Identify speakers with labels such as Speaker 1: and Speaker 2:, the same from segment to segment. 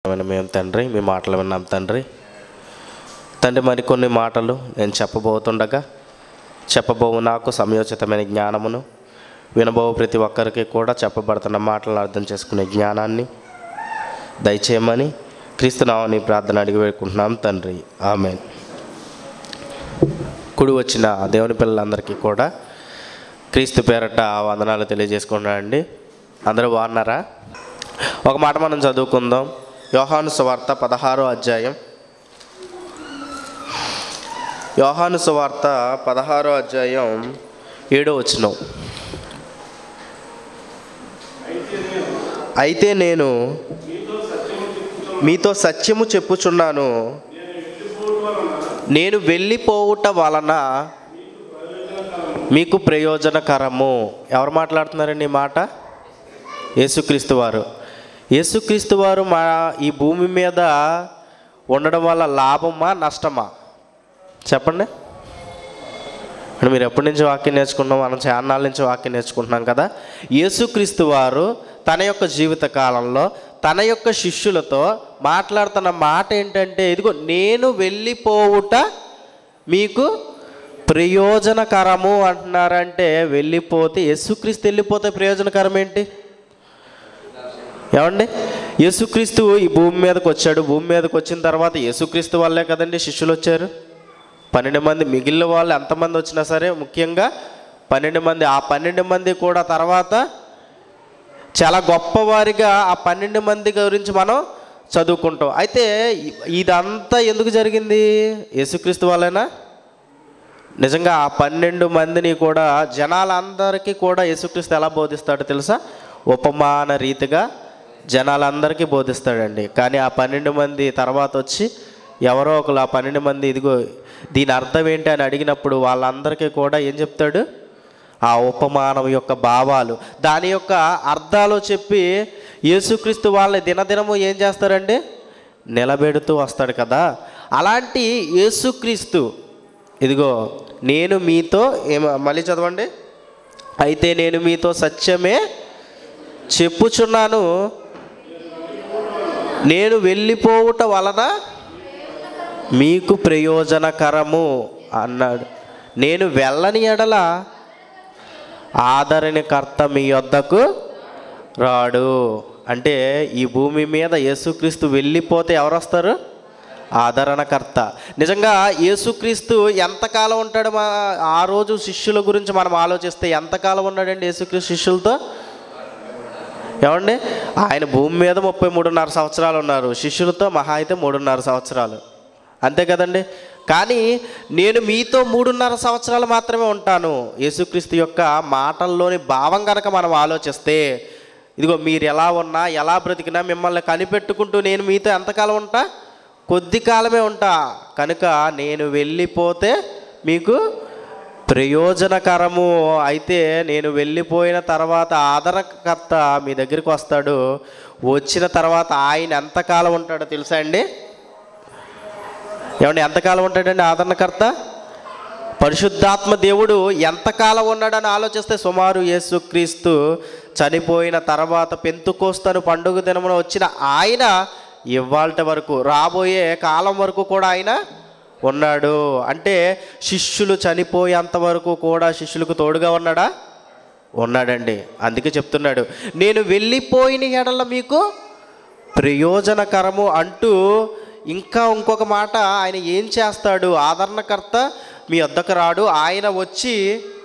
Speaker 1: విన్న మేము తండ్రి మీ మాటలు విన్నాం తండ్రి తండ్రి మరికొన్ని మాటలు నేను చెప్పబోతుండగా చెప్పబోవు నాకు సమయోచితమైన జ్ఞానమును వినబోవు ప్రతి ఒక్కరికి కూడా చెప్పబడుతున్న మాటలను అర్థం చేసుకునే జ్ఞానాన్ని దయచేయమని క్రీస్తునామని ప్రార్థన అడిగి వేడుకుంటున్నాం తండ్రి ఆమె కుడి వచ్చిన దేవుని పిల్లలందరికీ కూడా క్రీస్తు పేరట వందనాలు తెలియజేసుకుంటున్నానండి అందరూ బాగున్నారా ఒక మాట మనం చదువుకుందాం యోహాను సువార్త పదహారో అధ్యాయం యోహాను సువార్త పదహారో అధ్యాయం ఏడో వచనం అయితే నేను మీతో సత్యము చెప్పుచున్నాను నేను వెళ్ళిపోవుట వలన మీకు ప్రయోజనకరము ఎవరు మాట్లాడుతున్నారండి ఈ మాట యేసుక్రీస్తు వారు యేసుక్రీస్తు వారు మా ఈ భూమి మీద ఉండడం వల్ల లాభమా నష్టమా చెప్పండి అంటే మీరు ఎప్పటి నుంచి వాక్యం నేర్చుకున్నాం మనం చాన్నాళ్ళ నుంచి వాక్యం నేర్చుకుంటున్నాం కదా యేసుక్రీస్తు వారు తన యొక్క జీవిత కాలంలో తన యొక్క శిష్యులతో మాట్లాడుతున్న మాట ఏంటంటే ఇదిగో నేను వెళ్ళిపోవుట మీకు ప్రయోజనకరము అంటున్నారంటే వెళ్ళిపోతే యేసుక్రీస్తు వెళ్ళిపోతే ప్రయోజనకరం ఏంటి ఏమండి యేసుక్రీస్తు ఈ భూమి మీదకి వచ్చాడు భూమి మీదకి వచ్చిన తర్వాత యేసుక్రీస్తు వల్లే కదండి శిష్యులు వచ్చారు పన్నెండు మంది మిగిలిన వాళ్ళు ఎంతమంది వచ్చినా సరే ముఖ్యంగా పన్నెండు మంది ఆ పన్నెండు మంది కూడా తర్వాత చాలా గొప్పవారిగా ఆ పన్నెండు మంది గురించి మనం చదువుకుంటాం అయితే ఇ- ఇదంతా ఎందుకు జరిగింది యేసుక్రీస్తు వల్లనా నిజంగా ఆ పన్నెండు మందిని కూడా జనాలందరికీ కూడా యేసుక్రీస్తు ఎలా బోధిస్తాడో తెలుసా ఉపమాన రీతిగా జనాలందరికీ బోధిస్తాడండి కానీ ఆ పన్నెండు మంది తర్వాత వచ్చి ఎవరో ఒకరు ఆ పన్నెండు మంది ఇదిగో దీని అర్థం ఏంటి అని అడిగినప్పుడు వాళ్ళందరికీ కూడా ఏం చెప్తాడు ఆ ఉపమానం యొక్క భావాలు దాని యొక్క అర్థాలు చెప్పి యేసుక్రీస్తు వాళ్ళని దినదినము ఏం చేస్తారండి నిలబెడుతూ వస్తాడు కదా అలాంటి యేసుక్రీస్తు ఇదిగో నేను మీతో ఏమ మళ్ళీ చదవండి అయితే నేను మీతో సత్యమే చెప్పుచున్నాను నేను వెళ్ళిపోవుట వలన మీకు ప్రయోజనకరము అన్నాడు నేను వెళ్ళని ఎడల ఆదరణకర్త మీ యొద్దకు రాడు అంటే ఈ భూమి మీద యేసుక్రీస్తు వెళ్ళిపోతే ఎవరు వస్తారు ఆదరణకర్త నిజంగా యేసుక్రీస్తు ఎంతకాలం ఉంటాడు మా ఆ రోజు శిష్యుల గురించి మనం ఆలోచిస్తే ఎంతకాలం ఉన్నాడండి యేసుక్రీస్తు శిష్యులతో ఏమండి ఆయన భూమి మీద ముప్పై మూడున్నర సంవత్సరాలు ఉన్నారు శిష్యులతో మహా అయితే మూడున్నర సంవత్సరాలు అంతే కదండి కానీ నేను మీతో మూడున్నర సంవత్సరాలు మాత్రమే ఉంటాను యేసుక్రీస్తు యొక్క మాటల్లోని భావం కనుక మనం ఆలోచిస్తే ఇదిగో మీరు ఎలా ఉన్నా ఎలా బ్రతికినా మిమ్మల్ని కనిపెట్టుకుంటూ నేను మీతో ఎంతకాలం ఉంటా కొద్ది కాలమే ఉంటా కనుక నేను వెళ్ళిపోతే మీకు ప్రయోజనకరము అయితే నేను వెళ్ళిపోయిన తర్వాత ఆదరణకర్త మీ దగ్గరికి వస్తాడు వచ్చిన తర్వాత ఆయన ఎంతకాలం ఉంటాడో తెలుసా అండి ఏమండి ఎంతకాలం ఉంటాడండి ఆదరణకర్త పరిశుద్ధాత్మ దేవుడు ఎంతకాలం ఉన్నాడని ఆలోచిస్తే సుమారు యేసుక్రీస్తు చనిపోయిన తర్వాత పెంతుకోస్తను పండుగ దినమున వచ్చిన ఆయన ఇవాళ వరకు రాబోయే కాలం వరకు కూడా ఆయన ఉన్నాడు అంటే శిష్యులు చనిపోయేంత వరకు కూడా శిష్యులకు తోడుగా ఉన్నాడా ఉన్నాడండి అందుకే చెప్తున్నాడు నేను వెళ్ళిపోయిన ఎడల మీకు ప్రయోజనకరము అంటూ ఇంకా ఇంకొక మాట ఆయన ఏం చేస్తాడు ఆదరణకర్త మీ వద్దకు రాడు ఆయన వచ్చి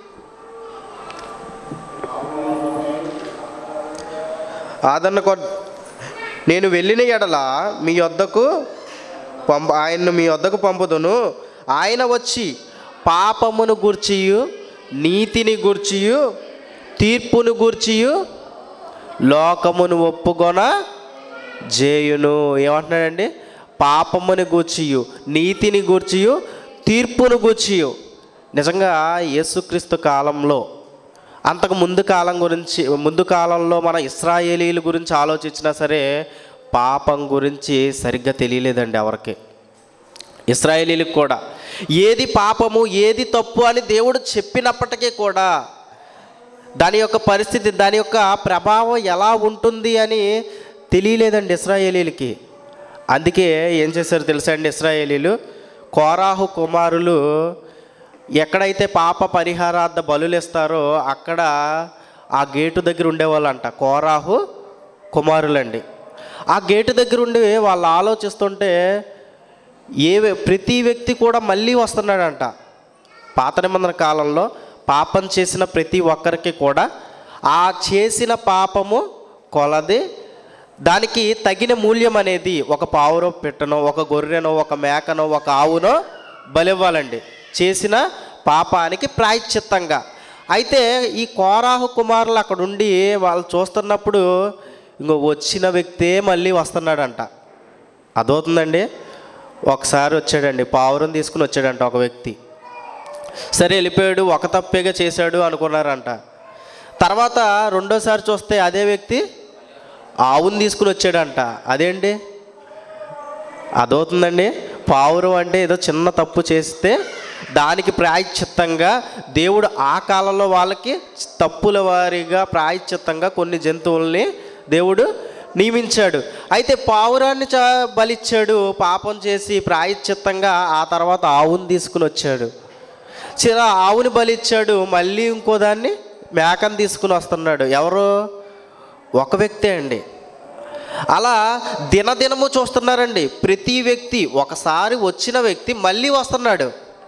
Speaker 1: ఆదరణ నేను వెళ్ళిన ఎడల మీ వద్దకు పంప ఆయన్ను మీ వద్దకు పంపుదును ఆయన వచ్చి పాపమును గూర్చియు నీతిని గూర్చియు తీర్పును గూర్చియు లోకమును ఒప్పుకొన జేయును ఏమంటున్నాడండి పాపముని గూర్చియు నీతిని గూర్చియు తీర్పును గూర్చియు నిజంగా యేసుక్రీస్తు కాలంలో అంతకు ముందు కాలం గురించి ముందు కాలంలో మన ఇస్రాయేలీల గురించి ఆలోచించినా సరే పాపం గురించి సరిగ్గా తెలియలేదండి ఎవరికి ఇస్రాయేలీలకు కూడా ఏది పాపము ఏది తప్పు అని దేవుడు చెప్పినప్పటికీ కూడా దాని యొక్క పరిస్థితి దాని యొక్క ప్రభావం ఎలా ఉంటుంది అని తెలియలేదండి ఇస్రాయేలీలకి అందుకే ఏం చేశారు తెలుసా అండి ఇస్రాయేలీలు కోరాహు కుమారులు ఎక్కడైతే పాప పరిహారార్థ బలులు ఇస్తారో అక్కడ ఆ గేటు దగ్గర ఉండేవాళ్ళంట కోరాహు కుమారులండి ఆ గేటు దగ్గర ఉండి వాళ్ళు ఆలోచిస్తుంటే ఏ వ్య- ప్రతి వ్యక్తి కూడా మళ్ళీ వస్తున్నాడంట పాత నిబంధన కాలంలో పాపం చేసిన ప్రతి ఒక్కరికి కూడా ఆ చేసిన పాపము కొలది దానికి తగిన మూల్యం అనేది ఒక పావురో పెట్టనో ఒక గొర్రెనో ఒక మేకనో ఒక ఆవునో బలివ్వాలండి చేసిన పాపానికి ప్రాయశ్చిత్తంగా అయితే ఈ కోరాహు కుమారులు అక్కడ ఉండి వాళ్ళు చూస్తున్నప్పుడు ఇంకో వచ్చిన వ్యక్తే మళ్ళీ వస్తున్నాడంట అదవుతుందండి ఒకసారి వచ్చాడండి పావురం తీసుకుని వచ్చాడంట ఒక వ్యక్తి సరే వెళ్ళిపోయాడు ఒక తప్పేగా చేశాడు అనుకున్నారంట తర్వాత రెండోసారి చూస్తే అదే వ్యక్తి ఆవుని తీసుకుని వచ్చాడంట అదేంటి అదవుతుందండి పావురం అంటే ఏదో చిన్న తప్పు చేస్తే దానికి ప్రాయశ్చిత్తంగా దేవుడు ఆ కాలంలో వాళ్ళకి తప్పుల వారీగా ప్రాయశ్చిత్తంగా కొన్ని జంతువుల్ని దేవుడు నియమించాడు అయితే పావురాన్ని చ బలిచ్చాడు పాపం చేసి ప్రాయశ్చిత్తంగా ఆ తర్వాత ఆవుని తీసుకుని వచ్చాడు చిర ఆవుని బలిచ్చాడు మళ్ళీ ఇంకో దాన్ని మేకని తీసుకుని వస్తున్నాడు ఎవరు ఒక వ్యక్తే అండి అలా దినదినము చూస్తున్నారండి ప్రతి వ్యక్తి ఒకసారి వచ్చిన వ్యక్తి మళ్ళీ వస్తున్నాడు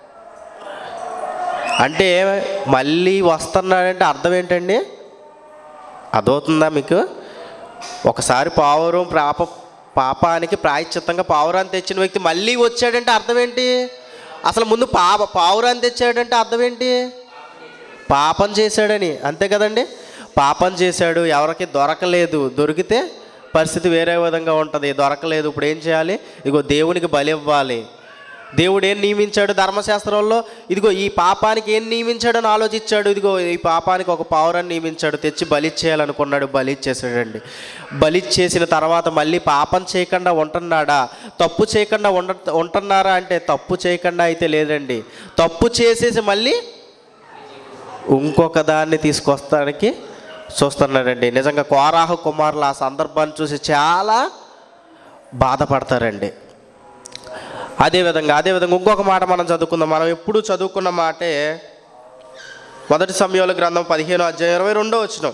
Speaker 1: అంటే మళ్ళీ వస్తున్నాడంటే అర్థం ఏంటండి అదవుతుందా మీకు ఒకసారి పావురం పాప పాపానికి ప్రాయశ్చిత్తంగా పావురాన్ని తెచ్చిన వ్యక్తి మళ్ళీ వచ్చాడంటే అర్థం ఏంటి అసలు ముందు పాప పావురాన్ని తెచ్చాడంటే అర్థం ఏంటి పాపం చేశాడని అంతే కదండి పాపం చేశాడు ఎవరికి దొరకలేదు దొరికితే పరిస్థితి వేరే విధంగా ఉంటుంది దొరకలేదు ఇప్పుడు ఏం చేయాలి ఇగో దేవునికి బలి ఇవ్వాలి దేవుడు ఏం నియమించాడు ధర్మశాస్త్రంలో ఇదిగో ఈ పాపానికి ఏం నియమించాడని ఆలోచించాడు ఇదిగో ఈ పాపానికి ఒక పావురాన్ని నియమించాడు తెచ్చి బలి చేయాలనుకున్నాడు బలి చేసాడండి బలి చేసిన తర్వాత మళ్ళీ పాపం చేయకుండా ఉంటున్నాడా తప్పు చేయకుండా ఉండ ఉంటున్నారా అంటే తప్పు చేయకుండా అయితే లేదండి తప్పు చేసేసి మళ్ళీ ఇంకొక దాన్ని తీసుకొస్తానికి చూస్తున్నాడండి నిజంగా కోరాహు కుమారులు ఆ సందర్భాన్ని చూసి చాలా బాధపడతారండి అదేవిధంగా అదేవిధంగా ఇంకొక మాట మనం చదువుకుందాం మనం ఎప్పుడు చదువుకున్న మాటే మొదటి సమయంలో గ్రంథం పదిహేను అధ్యాయం ఇరవై రెండో వచ్చిన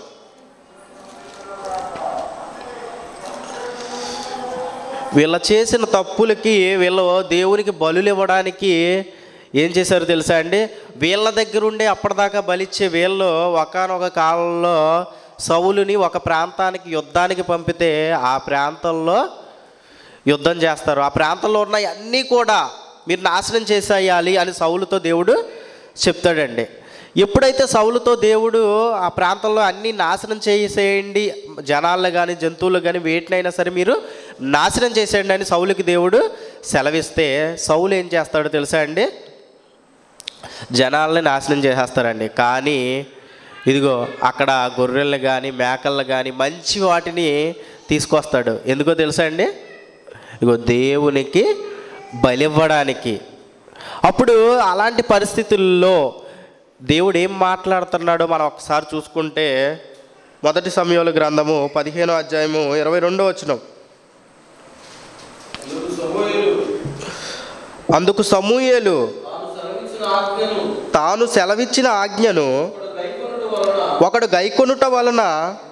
Speaker 1: వీళ్ళ చేసిన తప్పులకి వీళ్ళు దేవునికి బలులు ఇవ్వడానికి ఏం చేశారు తెలుసా అండి వీళ్ళ దగ్గర ఉండే అప్పటిదాకా బలిచ్చే వీళ్ళు ఒకనొక కాలంలో సౌలుని ఒక ప్రాంతానికి యుద్ధానికి పంపితే ఆ ప్రాంతంలో యుద్ధం చేస్తారు ఆ ప్రాంతంలో ఉన్న అన్నీ కూడా మీరు నాశనం చేసేయాలి అని సౌలుతో దేవుడు చెప్తాడండి ఎప్పుడైతే సౌలుతో దేవుడు ఆ ప్రాంతంలో అన్నీ నాశనం చేసేయండి జనాలను కానీ జంతువులు కానీ వేటినైనా సరే మీరు నాశనం చేసేయండి అని సౌలుకి దేవుడు సెలవిస్తే సౌలు ఏం చేస్తాడో తెలుసా అండి జనాల్ని నాశనం చేసేస్తారండి కానీ ఇదిగో అక్కడ గొర్రెలను కానీ మేకలను కానీ మంచి వాటిని తీసుకొస్తాడు ఎందుకో తెలుసా అండి ఇగో దేవునికి బలివ్వడానికి అప్పుడు అలాంటి పరిస్థితుల్లో దేవుడు ఏం మాట్లాడుతున్నాడో మనం ఒకసారి చూసుకుంటే మొదటి సమయంలో గ్రంథము పదిహేనో అధ్యాయము ఇరవై రెండో వచ్చినాం అందుకు సమూయేలు తాను సెలవిచ్చిన ఆజ్ఞను ఒకడు గైకొనుట వలన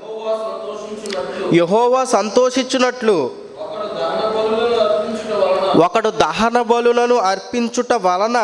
Speaker 1: యహోవా సంతోషించున్నట్లు ఒకడు దహన బలులను అర్పించుట వలన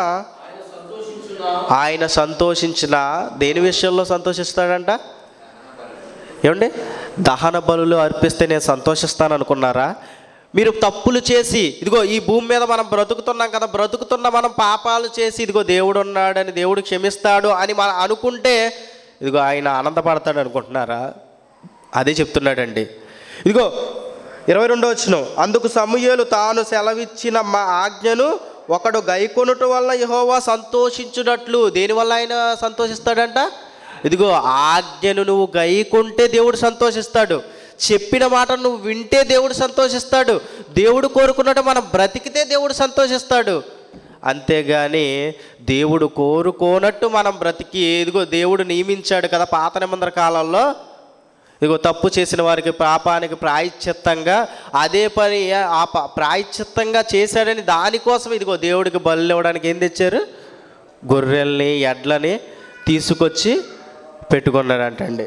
Speaker 1: ఆయన సంతోషించిన దేని విషయంలో సంతోషిస్తాడంట ఏమండి దహన బలులు అర్పిస్తే నేను అనుకున్నారా అనుకున్నారా మీరు తప్పులు చేసి ఇదిగో ఈ భూమి మీద మనం బ్రతుకుతున్నాం కదా బ్రతుకుతున్న మనం పాపాలు చేసి ఇదిగో దేవుడు ఉన్నాడని దేవుడు క్షమిస్తాడు అని మనం అనుకుంటే ఇదిగో ఆయన ఆనందపడతాడు అనుకుంటున్నారా అదే చెప్తున్నాడండి ఇదిగో ఇరవై రెండో వచ్చిన అందుకు సమూయేలు తాను సెలవిచ్చిన మా ఆజ్ఞను ఒకడు గైకొనుట వల్ల యహోవా సంతోషించున్నట్లు దేనివల్ల ఆయన సంతోషిస్తాడంట ఇదిగో ఆజ్ఞను నువ్వు గైకుంటే దేవుడు సంతోషిస్తాడు చెప్పిన మాట నువ్వు వింటే దేవుడు సంతోషిస్తాడు దేవుడు కోరుకున్నట్టు మనం బ్రతికితే దేవుడు సంతోషిస్తాడు అంతేగాని దేవుడు కోరుకోనట్టు మనం బ్రతికి ఇదిగో దేవుడు నియమించాడు కదా పాత నిబంధన కాలంలో ఇదిగో తప్పు చేసిన వారికి పాపానికి ప్రాయశ్చిత్తంగా అదే పని ఆ ప- ప్రాయశ్చిత్తంగా చేశాడని దానికోసం ఇదిగో దేవుడికి బలు ఇవ్వడానికి ఏం తెచ్చారు గొర్రెల్ని ఎడ్లని తీసుకొచ్చి పెట్టుకున్నారంటండి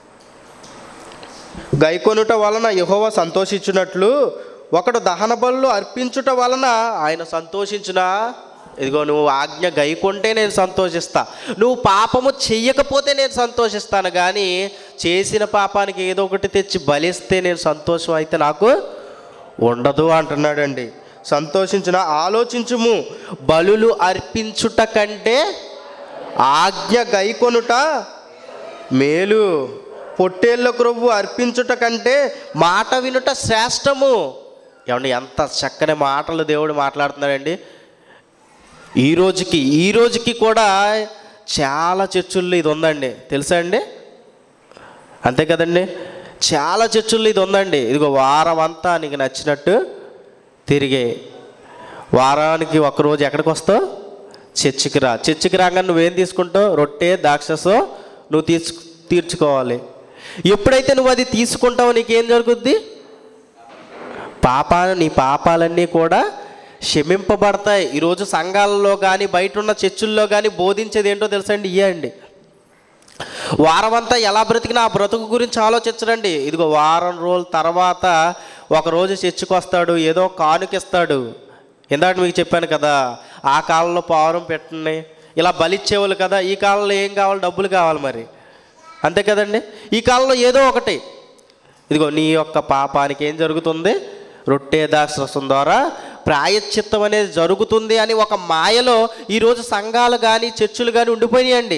Speaker 1: గైకొనుట వలన యెహోవా సంతోషించున్నట్లు ఒకడు దహన బలులు అర్పించుట వలన ఆయన సంతోషించిన ఇదిగో నువ్వు ఆజ్ఞ గైకొంటే నేను సంతోషిస్తా నువ్వు పాపము చెయ్యకపోతే నేను సంతోషిస్తాను కానీ చేసిన పాపానికి ఏదో ఒకటి తెచ్చి బలిస్తే నేను సంతోషం అయితే నాకు ఉండదు అంటున్నాడండి సంతోషించిన ఆలోచించుము బలులు అర్పించుట కంటే ఆజ్ఞ గైకొనుట మేలు పొట్టేళ్ళ క్రొవ్వు అర్పించుట కంటే మాట వినుట శ్రేష్టము ఏమండి ఎంత చక్కని మాటలు దేవుడు మాట్లాడుతున్నాడండి ఈ రోజుకి ఈ రోజుకి కూడా చాలా చర్చుల్లో ఇది ఉందండి తెలుసా అండి అంతే కదండి చాలా చర్చుల్లో ఇది ఉందండి ఇదిగో వారం అంతా నీకు నచ్చినట్టు తిరిగే వారానికి ఒకరోజు ఎక్కడికి వస్తావు చర్చికి రా చర్చికి రాగానే నువ్వేం తీసుకుంటావు రొట్టె దాక్షసో నువ్వు తీర్చు తీర్చుకోవాలి ఎప్పుడైతే నువ్వు అది తీసుకుంటావో నీకేం జరుగుద్ది పాపాలు నీ పాపాలన్నీ కూడా క్షమింపబడతాయి ఈరోజు సంఘాలలో కానీ బయట ఉన్న చర్చుల్లో కానీ బోధించేది ఏంటో తెలుసండి ఇయ్యండి వారం అంతా ఎలా బ్రతికినా ఆ బ్రతుకు గురించి ఆలోచించడండి ఇదిగో వారం రోజుల తర్వాత ఒకరోజు చర్చికి వస్తాడు ఏదో కానుకిస్తాడు ఇందాక మీకు చెప్పాను కదా ఆ కాలంలో పావురం పెట్టండి ఇలా బలిచ్చేవాళ్ళు కదా ఈ కాలంలో ఏం కావాలి డబ్బులు కావాలి మరి అంతే కదండి ఈ కాలంలో ఏదో ఒకటి ఇదిగో నీ యొక్క పాపానికి ఏం జరుగుతుంది రొట్టె దాక్షరసం ద్వారా ప్రాయశ్చిత్తం అనేది జరుగుతుంది అని ఒక మాయలో ఈరోజు సంఘాలు కానీ చర్చిలు కానీ ఉండిపోయాయండి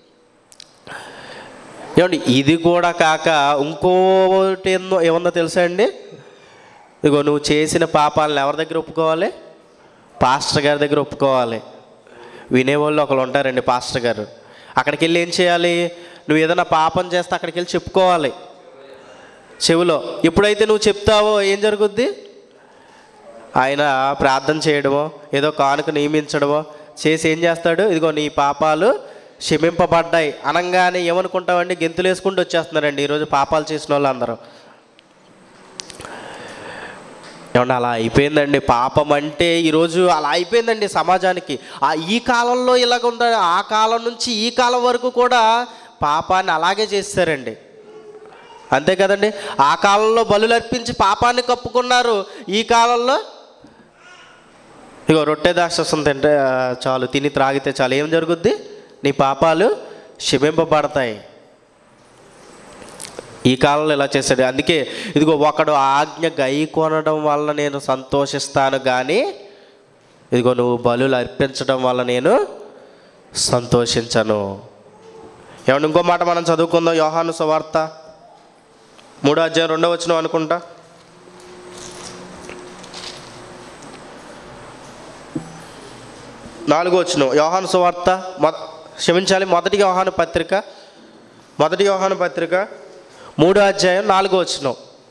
Speaker 1: ఏమండి ఇది కూడా కాక ఇంకోటి ఏందో ఏముందో తెలుసా అండి ఇదిగో నువ్వు చేసిన పాపాలను ఎవరి దగ్గర ఒప్పుకోవాలి పాస్టర్ గారి దగ్గర ఒప్పుకోవాలి వినేవాళ్ళు ఒకరు ఉంటారండి పాస్టర్ గారు అక్కడికి వెళ్ళి ఏం చేయాలి నువ్వు ఏదైనా పాపం చేస్తే అక్కడికి వెళ్ళి చెప్పుకోవాలి చెవిలో ఎప్పుడైతే నువ్వు చెప్తావో ఏం జరుగుద్ది ఆయన ప్రార్థన చేయడమో ఏదో కానుక నియమించడమో చేసి ఏం చేస్తాడు ఇదిగో నీ పాపాలు క్షమింపబడ్డాయి అనగానే ఏమనుకుంటామండి గెంతులు వేసుకుంటూ వచ్చేస్తున్నారండి ఈరోజు పాపాలు చేసిన వాళ్ళందరూ ఏమన్నా అలా అయిపోయిందండి పాపం అంటే ఈరోజు అలా అయిపోయిందండి సమాజానికి ఆ ఈ కాలంలో ఇలాగ ఉంటుంది ఆ కాలం నుంచి ఈ కాలం వరకు కూడా పాపాన్ని అలాగే చేస్తారండి అంతే కదండి ఆ కాలంలో బలులు అర్పించి పాపాన్ని కప్పుకున్నారు ఈ కాలంలో ఇగో రొట్టె దాక్షసం తింటే ఆ, చాలు తిని త్రాగితే చాలు ఏం జరుగుద్ది నీ పాపాలు క్షమింపబడతాయి ఈ కాలంలో ఇలా చేశాడు అందుకే ఇదిగో ఒకడు ఆజ్ఞ గై కొనడం వల్ల నేను సంతోషిస్తాను కానీ ఇదిగో నువ్వు బలులు అర్పించడం వల్ల నేను సంతోషించను ఏమన్నా ఇంకో మాట మనం చదువుకుందాం యోహాను సువార్త మూడో అధ్యాయం రెండో వచ్చిన అనుకుంటా నాలుగో వచ్చిన యోహాను సువార్త మొ క్షమించాలి మొదటి యోహాను పత్రిక మొదటి యోహాను పత్రిక మూడో అధ్యాయం నాలుగో వచ్చిన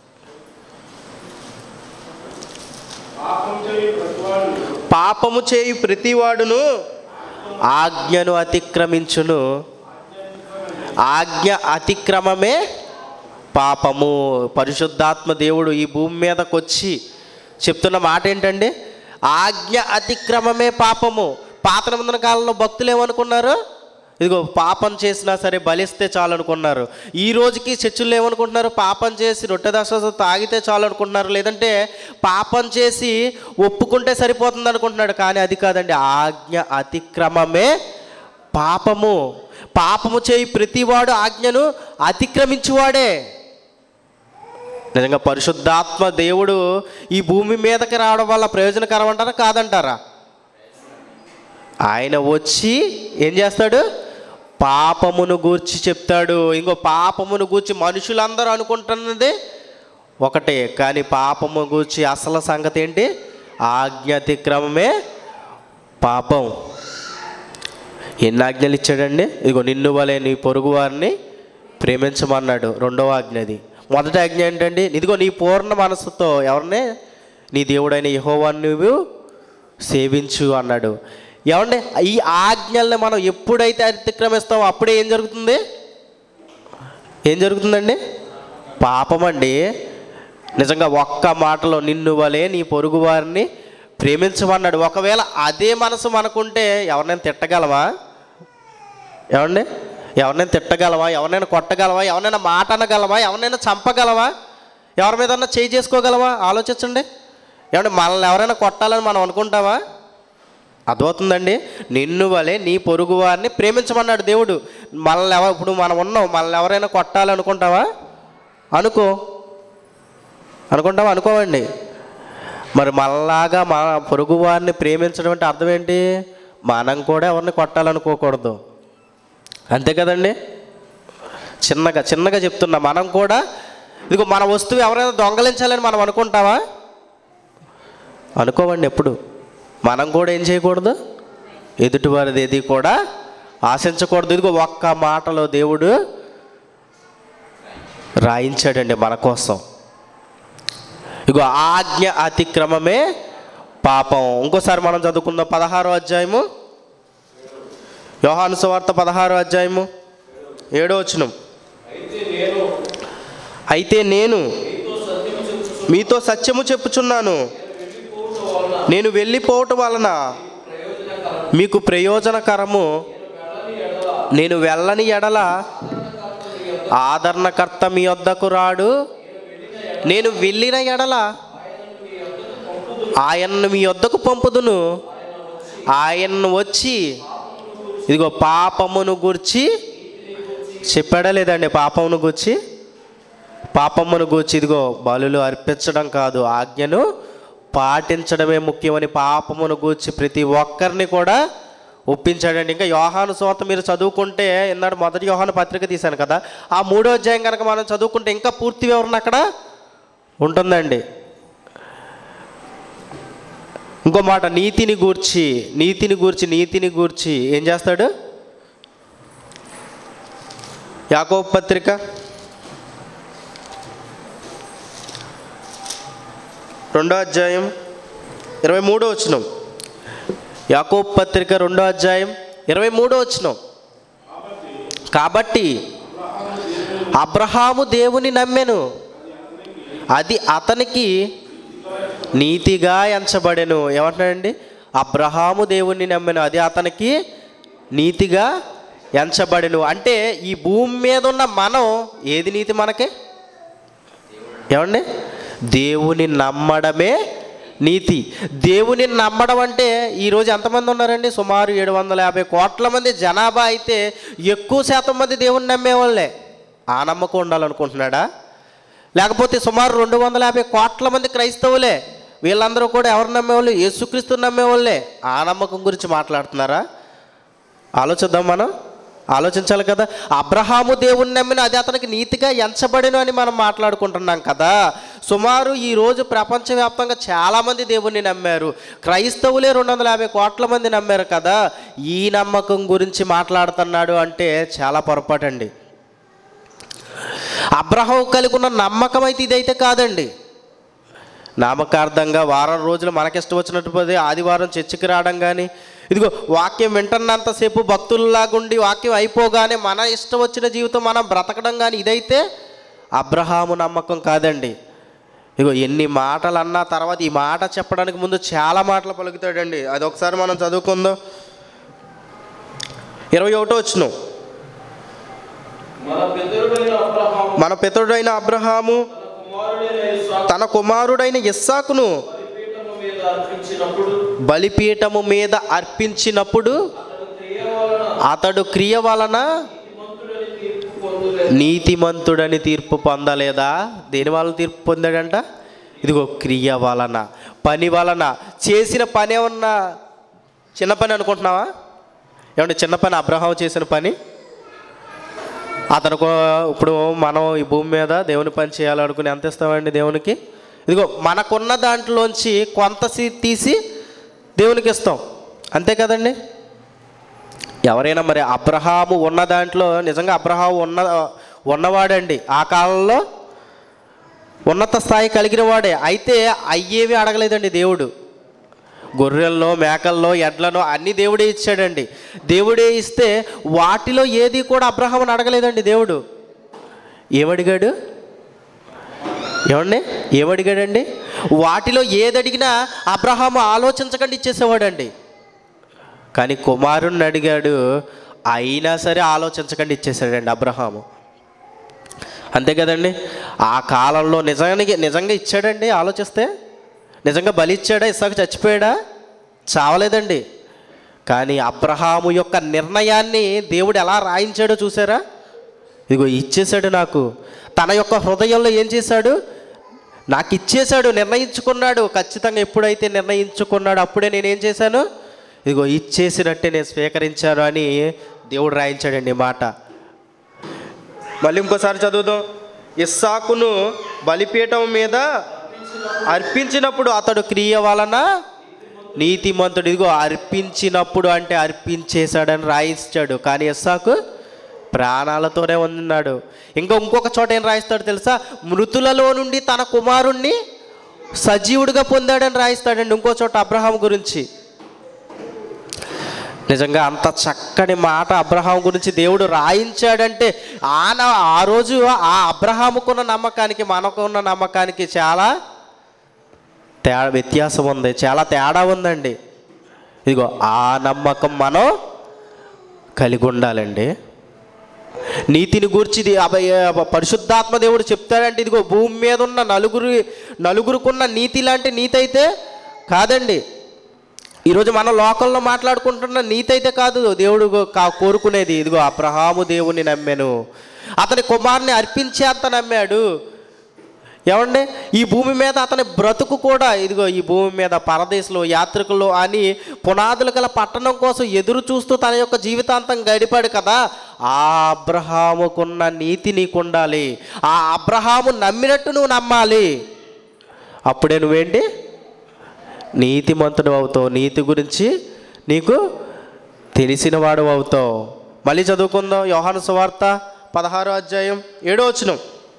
Speaker 1: పాపము చేయు ప్రతివాడును ఆజ్ఞను అతిక్రమించును ఆజ్ఞ అతిక్రమమే పాపము పరిశుద్ధాత్మ దేవుడు ఈ భూమి మీదకి వచ్చి చెప్తున్న మాట ఏంటండి ఆజ్ఞ అతిక్రమమే పాపము పాత నిబంధన కాలంలో భక్తులు ఏమనుకున్నారు ఇదిగో పాపం చేసినా సరే బలిస్తే చాలు అనుకున్నారు ఈ రోజుకి చర్చిల్లో ఏమనుకుంటున్నారు పాపం చేసి రొట్టె దశ తాగితే చాలు అనుకుంటున్నారు లేదంటే పాపం చేసి ఒప్పుకుంటే సరిపోతుంది అనుకుంటున్నాడు కానీ అది కాదండి ఆజ్ఞ అతిక్రమమే పాపము పాపము చేయి ప్రతివాడు ఆజ్ఞను అతిక్రమించువాడే నిజంగా పరిశుద్ధాత్మ దేవుడు ఈ భూమి మీదకి రావడం వల్ల ప్రయోజనకరం అంటారా కాదంటారా ఆయన వచ్చి ఏం చేస్తాడు పాపమును గూర్చి చెప్తాడు ఇంకో పాపమును గూర్చి మనుషులందరూ అనుకుంటున్నది ఒకటే కానీ పాపము గూర్చి అసలు సంగతి ఏంటి ఆజ్ఞాతిక్రమమే పాపం ఎన్ని ఆజ్ఞలు ఇచ్చాడండి ఇదిగో నిన్ను వలె నీ పొరుగు వారిని ప్రేమించమన్నాడు రెండవ ఆజ్ఞది మొదటి ఆజ్ఞ ఏంటండి ఇదిగో నీ పూర్ణ మనసుతో ఎవరిని నీ దేవుడైన యహోవాన్ని నువ్వు సేవించు అన్నాడు ఏమండి ఈ ఆజ్ఞల్ని మనం ఎప్పుడైతే అతిక్రమిస్తామో అప్పుడే ఏం జరుగుతుంది ఏం జరుగుతుందండి పాపమండి నిజంగా ఒక్క మాటలో నిన్ను వలే నీ పొరుగు వారిని ప్రేమించమన్నాడు ఒకవేళ అదే మనసు మనకుంటే ఎవరినైనా తిట్టగలమా ఏమండి ఎవరినైనా తిట్టగలవా ఎవరినైనా కొట్టగలవా ఎవరినైనా మాట అనగలవా ఎవరినైనా చంపగలవా ఎవరి మీద చేయి చేసుకోగలవా ఆలోచించండి ఏమండి మనల్ని ఎవరైనా కొట్టాలని మనం అనుకుంటావా అర్థమవుతుందండి నిన్ను వలె నీ పొరుగు వారిని ప్రేమించమన్నాడు దేవుడు మనల్ని ఎవ ఇప్పుడు మనం ఉన్నాం మనల్ని ఎవరైనా కొట్టాలనుకుంటావా అనుకో అనుకుంటావా అనుకోవండి మరి మనలాగా మన పొరుగు వారిని ప్రేమించడం అంటే అర్థం ఏంటి మనం కూడా ఎవరిని కొట్టాలనుకోకూడదు అంతే కదండి చిన్నగా చిన్నగా చెప్తున్నా మనం కూడా ఇదిగో మన వస్తువు ఎవరైనా దొంగలించాలని మనం అనుకుంటావా అనుకోవండి ఎప్పుడు మనం కూడా ఏం చేయకూడదు ఎదుటివారిది ఏది కూడా ఆశించకూడదు ఇదిగో ఒక్క మాటలో దేవుడు రాయించాడండి మన కోసం ఇగో ఆజ్ఞ అతిక్రమమే పాపం ఇంకోసారి మనం చదువుకుందాం పదహారో అధ్యాయము యోహాను సువార్త పదహారో అధ్యాయము ఏడో వచనం అయితే నేను మీతో సత్యము చెప్పుచున్నాను నేను వెళ్ళిపోవటం వలన మీకు ప్రయోజనకరము నేను వెళ్ళని ఎడల ఆదరణకర్త మీ వద్దకు రాడు నేను వెళ్ళిన ఎడల ఆయన్ను మీ వద్దకు పంపుదును ఆయన్ను వచ్చి ఇదిగో పాపమును గూర్చి చెప్పాడా లేదండి పాపమును గూర్చి పాపమును గూర్చి ఇదిగో బలులు అర్పించడం కాదు ఆజ్ఞను పాటించడమే ముఖ్యమని పాపమును గూర్చి ప్రతి ఒక్కరిని కూడా ఒప్పించాడండి ఇంకా యోహాను సోత మీరు చదువుకుంటే ఇన్నాడు మొదటి యోహాను పత్రిక తీశాను కదా ఆ మూడో అధ్యాయం కనుక మనం చదువుకుంటే ఇంకా పూర్తి వివరణ అక్కడ ఉంటుందండి ఇంకో మాట నీతిని గూర్చి నీతిని గూర్చి నీతిని గూర్చి ఏం చేస్తాడు యాకోబు పత్రిక రెండో అధ్యాయం ఇరవై మూడో వచ్చినాం యాకోబు పత్రిక రెండో అధ్యాయం ఇరవై మూడో వచ్చినాం కాబట్టి అబ్రహాము దేవుని నమ్మెను అది అతనికి నీతిగా ఎంచబడెను ఏమంటున్నాడండి అబ్రహాము దేవుణ్ణి నమ్మెను అది అతనికి నీతిగా ఎంచబడెను అంటే ఈ భూమి మీద ఉన్న మనం ఏది నీతి మనకి ఏమండి దేవుని నమ్మడమే నీతి దేవుని నమ్మడం అంటే ఈరోజు ఎంతమంది ఉన్నారండి సుమారు ఏడు వందల యాభై కోట్ల మంది జనాభా అయితే ఎక్కువ శాతం మంది దేవుని నమ్మేవాళ్ళే ఆ నమ్మకం ఉండాలనుకుంటున్నాడా లేకపోతే సుమారు రెండు వందల యాభై కోట్ల మంది క్రైస్తవులే వీళ్ళందరూ కూడా ఎవరు నమ్మేవాళ్ళు యేసుక్రీస్తు నమ్మేవాళ్ళే ఆ నమ్మకం గురించి మాట్లాడుతున్నారా ఆలోచిద్దాం మనం ఆలోచించాలి కదా అబ్రహాము దేవుణ్ణి నమ్మిన అది అతనికి నీతిగా ఎంచబడిను అని మనం మాట్లాడుకుంటున్నాం కదా సుమారు ఈ రోజు ప్రపంచవ్యాప్తంగా చాలామంది దేవుణ్ణి నమ్మారు క్రైస్తవులే రెండు వందల యాభై కోట్ల మంది నమ్మారు కదా ఈ నమ్మకం గురించి మాట్లాడుతున్నాడు అంటే చాలా పొరపాటండి అబ్రహం కలిగి ఉన్న నమ్మకం అయితే ఇదైతే కాదండి నామకార్థంగా వారం రోజులు మనకిష్టం వచ్చినట్టు పోతే ఆదివారం చర్చికి రావడం కానీ ఇదిగో వాక్యం వింటున్నంతసేపు భక్తుల్లాగుండి వాక్యం అయిపోగానే మన ఇష్టం వచ్చిన జీవితం మనం బ్రతకడం కానీ ఇదైతే అబ్రహాము నమ్మకం కాదండి ఇగో ఎన్ని మాటలు అన్నా తర్వాత ఈ మాట చెప్పడానికి ముందు చాలా మాటలు పలుకుతాడండి అది ఒకసారి మనం చదువుకుందాం ఇరవై ఒకటో వచ్చినాం
Speaker 2: మన పితరుడైన అబ్రహాము
Speaker 1: మన పితరుడైన అబ్రహాము
Speaker 2: కుమారుడైన ఇస్సాకు
Speaker 1: తన కుమారుడైన ఇస్సాకును
Speaker 2: బలిపీఠము మీద అర్పించినప్పుడు
Speaker 1: బలిపీఠము మీద అర్పించినప్పుడు
Speaker 2: అతడు క్రియ వలన
Speaker 1: అతడు క్రియ వలన
Speaker 2: నీతిమంతుడని తీర్పు పొందులేదు
Speaker 1: నీతిమంతుడని తీర్పు పొందలేదా దేని వలన తీర్పు పొందాడంట ఇదిగో క్రియ వలన పని వలన చేసిన పని ఏమన్నా చిన్న పని అనుకుంటున్నావా ఏమంటే చిన్న పని అబ్రహాం చేసిన పని అతను కూ- ఇప్పుడు మనం ఈ భూమి మీద దేవుని పని చేయాలనుకుని ఎంత ఇస్తామండి దేవునికి ఇదిగో మనకున్న దాంట్లోంచి కొంత సీ- తీసి దేవునికి ఇస్తాం అంతే కదండి ఎవరైనా మరి అబ్రహాము ఉన్న దాంట్లో నిజంగా అబ్రహాము ఉన్న ఉన్నవాడండి ఆ కాలంలో ఉన్నత స్థాయి కలిగిన వాడే అయితే అయ్యేవి అడగలేదండి దేవుడు గొర్రెల్లో మేకల్లో ఎడ్లను అన్ని దేవుడే ఇచ్చాడండి దేవుడే ఇస్తే వాటిలో ఏది కూడా అబ్రహాముని అడగలేదండి దేవుడు ఏమడిగాడు ఏమండి ఏమడిగాడండి వాటిలో ఏది అడిగినా అబ్రహాము ఆలోచించకుండా ఇచ్చేసేవాడండి కానీ కుమారుణ్ణి అడిగాడు అయినా సరే ఆలోచించకుండా ఇచ్చేసాడండి అబ్రహాము అంతే కదండి ఆ కాలంలో నిజానికి నిజంగా ఇచ్చాడండి ఆలోచిస్తే నిజంగా బలి ఇచ్చాడా ఇసాకు చచ్చిపోయాడా చావలేదండి కానీ అబ్రహాము యొక్క నిర్ణయాన్ని దేవుడు ఎలా రాయించాడో చూసారా ఇదిగో ఇచ్చేశాడు నాకు తన యొక్క హృదయంలో ఏం చేశాడు నాకు ఇచ్చేశాడు నిర్ణయించుకున్నాడు ఖచ్చితంగా ఎప్పుడైతే నిర్ణయించుకున్నాడు అప్పుడే నేనేం చేశాను ఇదిగో ఇచ్చేసినట్టే నేను స్వీకరించాను అని దేవుడు రాయించాడండి ఈ మాట మళ్ళీ ఇంకోసారి చదువుదాం ఇస్సాకును బలిపీఠం మీద అర్పించినప్పుడు అతడు క్రియ వలన నీతిమంతుడు ఇదిగో అర్పించినప్పుడు అంటే అర్పించేశాడని రాయించాడు కానీ ఇస్సాకు ప్రాణాలతోనే ఉన్నాడు ఇంకా ఇంకొక చోట ఏం రాయిస్తాడు తెలుసా మృతులలో నుండి తన కుమారుణ్ణి సజీవుడిగా పొందాడని రాయిస్తాడండి ఇంకో చోట అబ్రహాం గురించి నిజంగా అంత చక్కని మాట అబ్రహాం గురించి దేవుడు రాయించాడంటే ఆ న- ఆ రోజు ఆ అబ్రహాముకున్న నమ్మకానికి మనకున్న నమ్మకానికి చాలా తేడా వ్యత్యాసం ఉంది చాలా తేడా ఉందండి ఇదిగో ఆ నమ్మకం మనం కలిగి ఉండాలండి నీతిని గూర్చి ది- అభయ- పరిశుద్ధాత్మ దేవుడు చెప్తాడంటే ఇదిగో భూమి మీద ఉన్న నలుగురు నలుగురుకున్న నీతి లాంటి నీతి అయితే కాదండి ఈరోజు మన లోకంలో మాట్లాడుకుంటున్న నీతి అయితే కాదు దేవుడు కా- కోరుకునేది ఇదిగో అబ్రహాము దేవుని నమ్మాను అతని కుమారుని అర్పించేంత నమ్మాడు ఏమండి ఈ భూమి మీద అతని బ్రతుకు కూడా ఇదిగో ఈ భూమి మీద పరదేశంలో యాత్రికులు అని పునాదులు గల పట్టణం కోసం ఎదురు చూస్తూ తన యొక్క జీవితాంతం గడిపాడు కదా ఆ అబ్రహాముకున్న నీతి నీకు ఉండాలి ఆ అబ్రహాము నమ్మినట్టు నువ్వు నమ్మాలి అప్పుడే నువ్వేంటి నీతిమంతుడు అవుతావు నీతి గురించి నీకు తెలిసిన వాడు అవుతావు మళ్ళీ చదువుకుందాం యోహాను సువార్త పదహారో అధ్యాయం ఏడో వచనం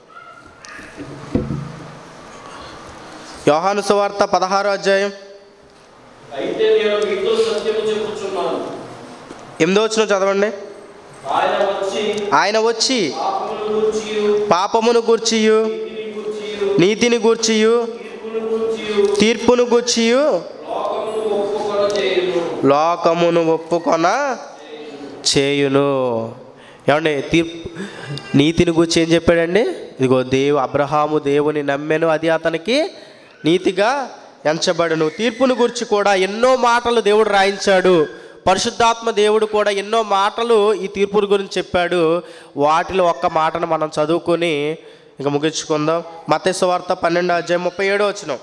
Speaker 1: యోహాను సువార్త పదహారో అధ్యాయం
Speaker 2: అయితే నేను మీతో సత్యము చెప్పుచున్నాను
Speaker 1: ఎనిమిదో వచనం చదవండి
Speaker 2: ఆయన వచ్చి
Speaker 1: ఆయన వచ్చి
Speaker 2: పాపమును గూర్చియు
Speaker 1: పాపమును గూర్చియు
Speaker 2: నీతిని గూర్చియు
Speaker 1: నీతిని గూర్చియు
Speaker 2: తీర్పును గూర్చియు
Speaker 1: తీర్పును గూర్చియు
Speaker 2: లోకమును ఒప్పుకొన చేయును
Speaker 1: లోకమును ఒప్పుకొన చేయును ఏమండి తీర్పు నీతిని గురించి ఏం చెప్పాడండి ఇదిగో దేవు అబ్రహాము దేవుని నమ్మెను అది అతనికి నీతిగా ఎంచబడును తీర్పును గురించి కూడా ఎన్నో మాటలు దేవుడు రాయించాడు పరిశుద్ధాత్మ దేవుడు కూడా ఎన్నో మాటలు ఈ తీర్పుల గురించి చెప్పాడు వాటిలో ఒక్క మాటను మనం చదువుకొని ఇక ముగించుకుందాం మతేసు వార్త పన్నెండు అధ్యాయం ముప్పై ఏడో వచ్చినాం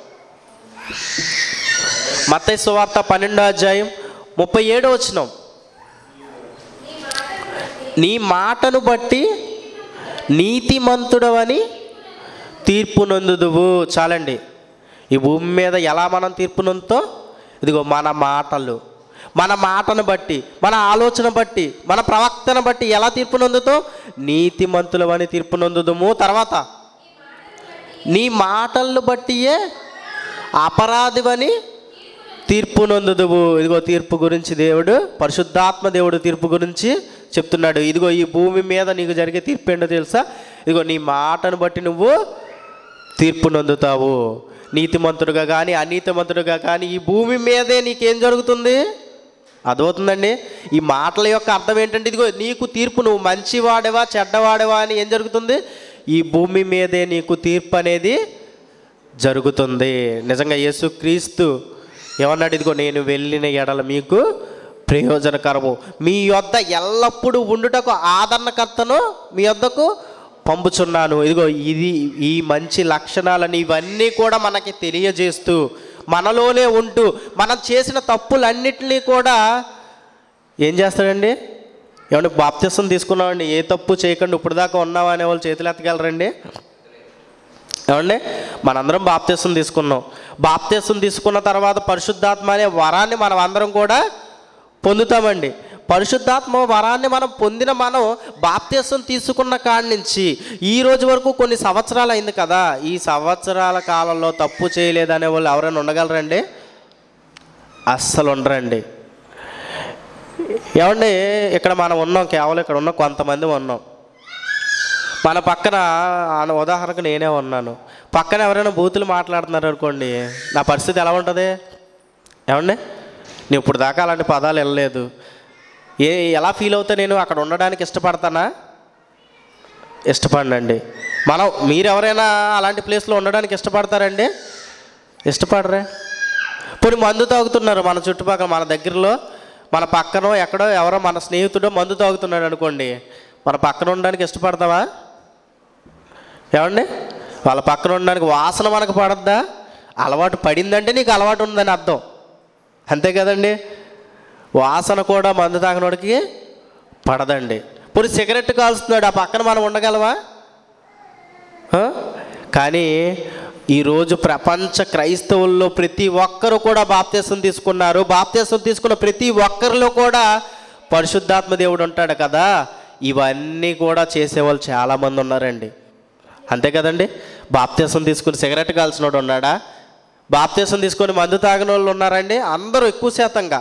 Speaker 1: మత్తయి సువార్త పన్నెండో అధ్యాయం ముప్పై ఏడో వచ్చినాం నీ మాటను బట్టి నీతిమంతుడవని తీర్పు నొందుదువు చాలండి ఈ భూమి మీద ఎలా మనం తీర్పు నొందుతో ఇదిగో మన మాటలు మన మాటను బట్టి మన ఆలోచన బట్టి మన ప్రవక్తన బట్టి ఎలా తీర్పు నొందుతో నీతిమంతులవని తీర్పు నొందుదుము తర్వాత నీ మాటలను బట్టియే అపరాధివని తీర్పు నొందుదువు ఇదిగో తీర్పు గురించి దేవుడు పరిశుద్ధాత్మ దేవుడు తీర్పు గురించి చెప్తున్నాడు ఇదిగో ఈ భూమి మీద నీకు జరిగే తీర్పు ఏంటో తెలుసా ఇదిగో నీ మాటను బట్టి నువ్వు తీర్పు నొందుతావు నీతిమంతుడుగా కానీ అనీతిమంతుడుగా కానీ ఈ భూమి మీదే నీకేం జరుగుతుంది అదవుతుందండి ఈ మాటల యొక్క అర్థం ఏంటంటే ఇదిగో నీకు తీర్పు నువ్వు మంచివాడవా చెడ్డవాడవా అని ఏం జరుగుతుంది ఈ భూమి మీదే నీకు తీర్పు అనేది జరుగుతుంది నిజంగా యేసుక్రీస్తు ఏమన్నాడు ఇదిగో నేను వెళ్ళిన ఎడల మీకు ప్రయోజనకరము మీ యొద్ద ఎల్లప్పుడూ ఉండుటకు ఆదరణకర్తను మీ యొద్దకు పంపుచున్నాను ఇదిగో ఇది ఈ మంచి లక్షణాలని ఇవన్నీ కూడా మనకి తెలియజేస్తూ మనలోనే ఉంటూ మనం చేసిన తప్పులన్నిటినీ కూడా ఏం చేస్తాడండి ఏమంటే బాప్తిసం తీసుకున్నామండి ఏ తప్పు చేయకుండా ఇప్పుడు దాకా ఉన్నావా అనే వాళ్ళు చేతులు ఎత్తగలరండి ఏమండి మనందరం బాప్తీసం తీసుకున్నాం బాప్తీసం తీసుకున్న తర్వాత పరిశుద్ధాత్మ అనే వరాన్ని మనం అందరం కూడా పొందుతామండి పరిశుద్ధాత్మ వరాన్ని మనం పొందిన మనం బాప్తీసం తీసుకున్న కాడి నుంచి ఈ రోజు వరకు కొన్ని సంవత్సరాలు అయింది కదా ఈ సంవత్సరాల కాలంలో తప్పు చేయలేదనే వాళ్ళు ఎవరైనా ఉండగలరండి అస్సలు ఉండరండి ఏమండి ఇక్కడ మనం ఉన్నాం కేవలం ఇక్కడ ఉన్న కొంతమంది ఉన్నాం మన పక్కన ఆ ఉదాహరణకు నేనే ఉన్నాను పక్కన ఎవరైనా బూతులు మాట్లాడుతున్నారు అనుకోండి నా పరిస్థితి ఎలా ఉంటుంది ఏమండి నేను ఇప్పుడు దాకా అలాంటి పదాలు వెళ్ళలేదు ఏ ఎలా ఫీల్ అవుతా నేను అక్కడ ఉండడానికి ఇష్టపడతానా ఇష్టపడనండి మనం మీరు ఎవరైనా అలాంటి ప్లేస్లో ఉండడానికి ఇష్టపడతారండి ఇష్టపడరే పోనీ మందు తాగుతున్నారు మన చుట్టుపక్కల మన దగ్గరలో మన పక్కనో ఎక్కడో ఎవరో మన స్నేహితుడో మందు తాగుతున్నాడు అనుకోండి మన పక్కన ఉండడానికి ఇష్టపడతావా ఏమండి వాళ్ళ పక్కన ఉండడానికి వాసన మనకు పడద్దా అలవాటు పడిందంటే నీకు అలవాటు ఉందని అర్థం అంతే కదండి వాసన కూడా మందు తాగినోడికి పడదండి పోనీ సిగరెట్ కాల్స్తున్నాడు ఆ పక్కన మనం ఉండగలవా ఆ? కానీ ఈరోజు ప్రపంచ క్రైస్తవుల్లో ప్రతి ఒక్కరు కూడా బాప్తీసం తీసుకున్నారు బాప్తీసం తీసుకున్న ప్రతి ఒక్కరిలో కూడా పరిశుద్ధాత్మ దేవుడు ఉంటాడు కదా ఇవన్నీ కూడా చేసేవాళ్ళు చాలామంది ఉన్నారండి అంతే కదండి బాప్తీసం తీసుకుని సిగరెట్ కాల్సినోడు ఉన్నాడా బాప్తీసం తీసుకొని మందు తాగిన వాళ్ళు ఉన్నారండి అందరూ ఎక్కువ శాతంగా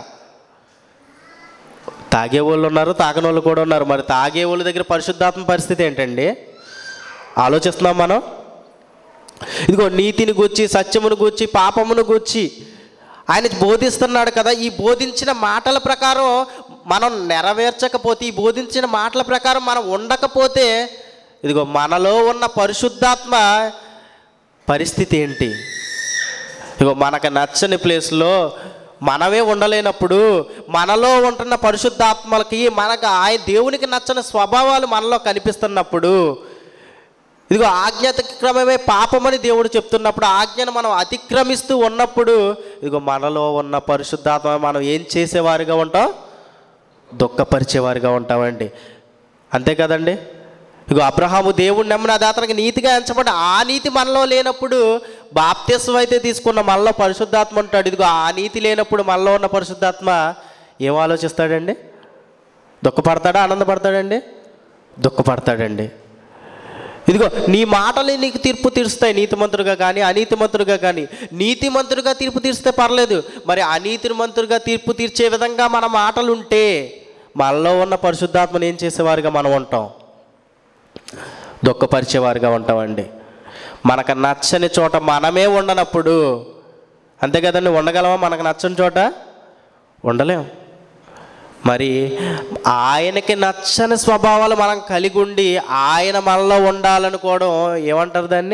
Speaker 1: తాగే వాళ్ళు ఉన్నారు తాగని వాళ్ళు కూడా ఉన్నారు మరి తాగే వాళ్ళ దగ్గర పరిశుద్ధాత్మ పరిస్థితి ఏంటండి ఆలోచిస్తున్నాం మనం ఇదిగో నీతిని గూర్చి సత్యమును గూర్చి పాపమును గూర్చి ఆయన బోధిస్తున్నాడు కదా ఈ బోధించిన మాటల ప్రకారం మనం నెరవేర్చకపోతే ఈ బోధించిన మాటల ప్రకారం మనం ఉండకపోతే ఇదిగో మనలో ఉన్న పరిశుద్ధాత్మ పరిస్థితి ఏంటి ఇగో మనకు నచ్చని ప్లేస్లో మనమే ఉండలేనప్పుడు మనలో ఉంటున్న పరిశుద్ధాత్మలకి మనకు ఆయన దేవునికి నచ్చని స్వభావాలు మనలో కనిపిస్తున్నప్పుడు ఇదిగో ఆజ్ఞాతిక్రమమే పాపమని దేవుడు చెప్తున్నప్పుడు ఆజ్ఞను మనం అతిక్రమిస్తూ ఉన్నప్పుడు ఇదిగో మనలో ఉన్న పరిశుద్ధాత్మ మనం ఏం చేసేవారిగా ఉంటాం దుఃఖపరిచేవారిగా ఉంటామండి అంతే కదండి ఇగో అబ్రహాము దేవుడు నమ్మిన అది అతనికి నీతిగా ఎంచబడి ఆ నీతి మనలో లేనప్పుడు బాప్తిస్వం అయితే తీసుకున్న మనలో పరిశుద్ధాత్మ ఉంటాడు ఇదిగో ఆ నీతి లేనప్పుడు మనలో ఉన్న పరిశుద్ధాత్మ ఏం ఆలోచిస్తాడండి దుఃఖపడతాడా ఆనందపడతాడండి దుఃఖపడతాడండి ఇదిగో నీ మాటలే నీకు తీర్పు తీరుస్తాయి నీతిమంతుడుగా కానీ అనీతిమంతుడుగా కానీ నీతిమంతుడుగా తీర్పు తీరిస్తే పర్లేదు మరి అనీతిమంతుడుగా తీర్పు తీర్చే విధంగా మన మాటలు ఉంటే మనలో ఉన్న పరిశుద్ధాత్మను ఏం చేసేవారుగా మనం ఉంటాం దుఃఖపరిచేవారుగా ఉంటామండి మనకు నచ్చని చోట మనమే ఉండనప్పుడు అంతే కదండి ఉండగలమా మనకు నచ్చని చోట ఉండలేం మరి ఆయనకి నచ్చని స్వభావాలు మనం కలిగి ఉండి ఆయన మనలో ఉండాలనుకోవడం ఏమంటారు దాన్ని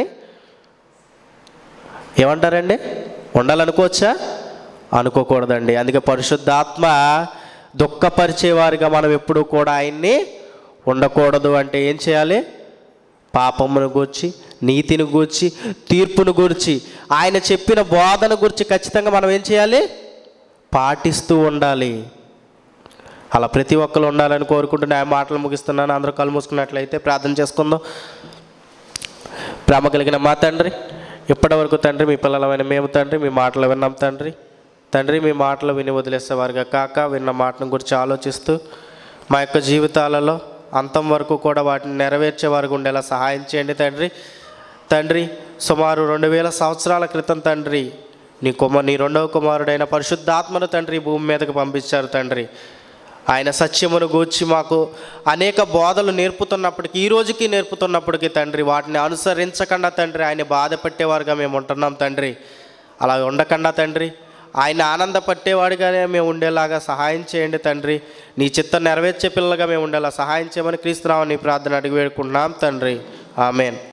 Speaker 1: ఏమంటారండి ఉండాలనుకోవచ్చా అనుకోకూడదండి అందుకే పరిశుద్ధాత్మ దుఃఖపరిచేవారిగా మనం ఎప్పుడూ కూడా ఆయన్ని ఉండకూడదు అంటే ఏం చేయాలి పాపమును గూర్చి నీతిని గూర్చి తీర్పును గూర్చి ఆయన చెప్పిన బోధన గురించి ఖచ్చితంగా మనం ఏం చేయాలి పాటిస్తూ ఉండాలి అలా ప్రతి ఒక్కరు ఉండాలని కోరుకుంటూ నా మాటలు ముగిస్తున్నాను అందరూ కళ్ళు మూసుకున్నట్లయితే ప్రార్థన చేసుకుందాం ప్రేమ కలిగిన మా తండ్రి ఇప్పటివరకు తండ్రి మీ పిల్లలమైన మేము తండ్రి మీ మాటలు విన్నాం తండ్రి తండ్రి మీ మాటలు విని వదిలేసేవారుగా కాక విన్న మాటను గురించి ఆలోచిస్తూ మా యొక్క జీవితాలలో అంతం వరకు కూడా వాటిని నెరవేర్చే వారికి ఉండేలా సహాయం చేయండి తండ్రి తండ్రి సుమారు రెండు వేల సంవత్సరాల క్రితం తండ్రి నీ కుమ నీ రెండవ కుమారుడైన పరిశుద్ధాత్మను తండ్రి ఈ భూమి మీదకి పంపించారు తండ్రి ఆయన సత్యమును గూర్చి మాకు అనేక బోధలు నేర్పుతున్నప్పటికీ ఈ రోజుకి నేర్పుతున్నప్పటికీ తండ్రి వాటిని అనుసరించకుండా తండ్రి ఆయన బాధ పెట్టేవారుగా మేము ఉంటున్నాం తండ్రి అలా ఉండకుండా తండ్రి ఆయన ఆనందపట్టేవాడిగానే మేము ఉండేలాగా సహాయం చేయండి తండ్రి నీ చిత్తం నెరవేర్చే పిల్లలుగా మేము ఉండేలా సహాయం చేయమని క్రీస్తురావు నీ ప్రార్థన అడిగి వేడుకుంటున్నాం తండ్రి ఆమెన్